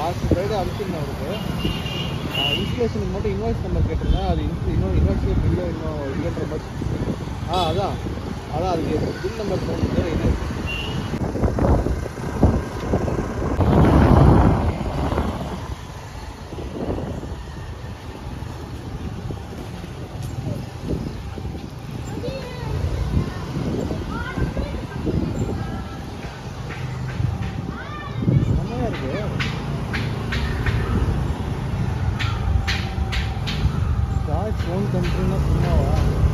last Friday அனுப்பிச்சிருந்தேன் அவருக்கு இன்ஸ்டலேஷனுக்கு மட்டும் invoice number கேட்டிருந்தேன் அது இன்ஸ் இன்னும் இன்வாய்ஸ் பில்லு இன்னும் இல்லைன்ற மாதிரி ஆ அதான் அதான் அதுக்கு பில் நம்பர் போட்டு இது செம்மையா இருக்கு சார்ஜ் ஃபோன் கண்ட்ரினா சும்மாவா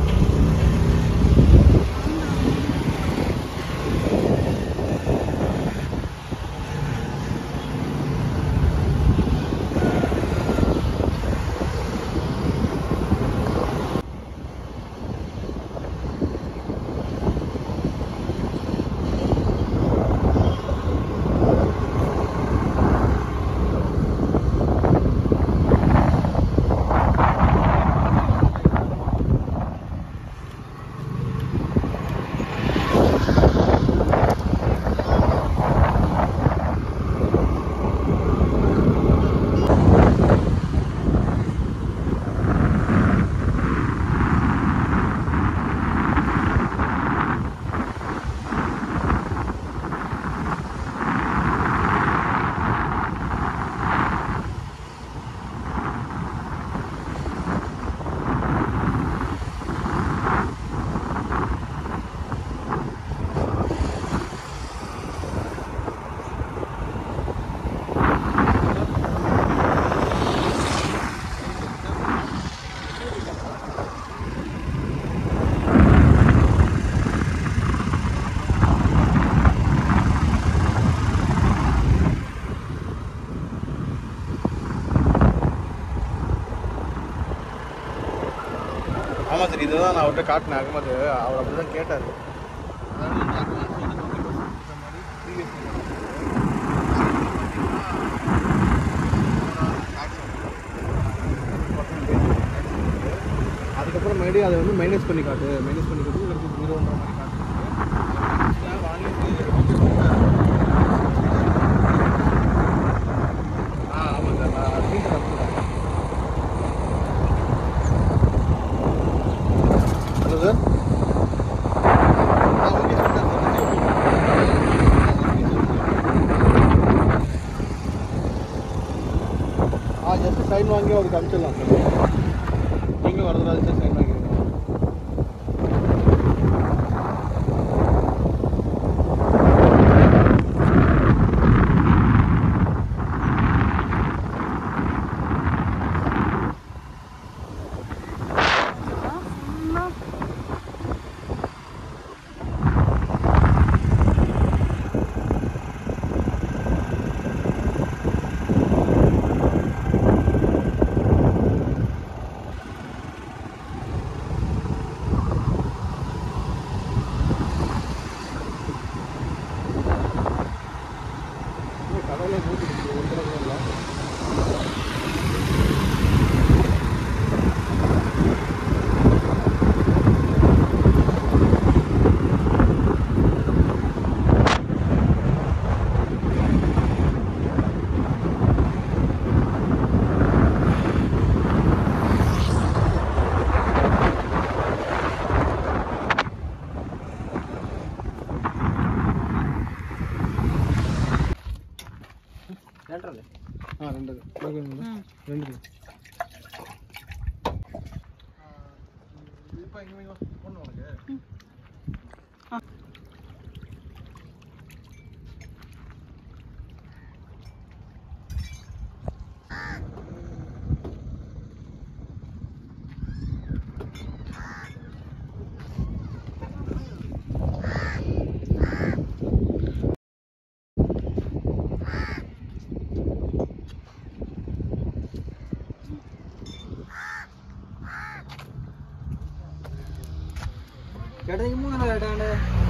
ஆமாம் சார் இதுதான் நான் அவர்கிட்ட காட்டினேன் அகமது அவர் அப்படி தான் கேட்டார் அதுக்கப்புறம் மறுபடியும் அதை வந்து மைனஸ் பண்ணி காட்டு மைனஸ் பண்ணி காட்டு எனக்கு ஜீரோன்ற மாதிரி காட்டு ஆ ஆமாம் சார் நான் சீட் கற்றுக்கிறேன் ஹலோ சார் ஆ ஓகே சார் ஆ ஜஸ்ட் சைன் வாங்கி அவருக்கு அனுப்பிச்சிடலாம் சார் நீங்களும் வரதுனால ஜஸ்ட் சைன் வாங்கிடுங்க கடவுளே மூட்டு ஒரு தடவை இல்லை ஆ ரெண்டு ஓகே ரெண்டு இப்போ இங்கே இங்கே பொண்ணு உனக்கு ചേട്ടാ ഈ മൂന്നെണ്ണം ചേട്ടാ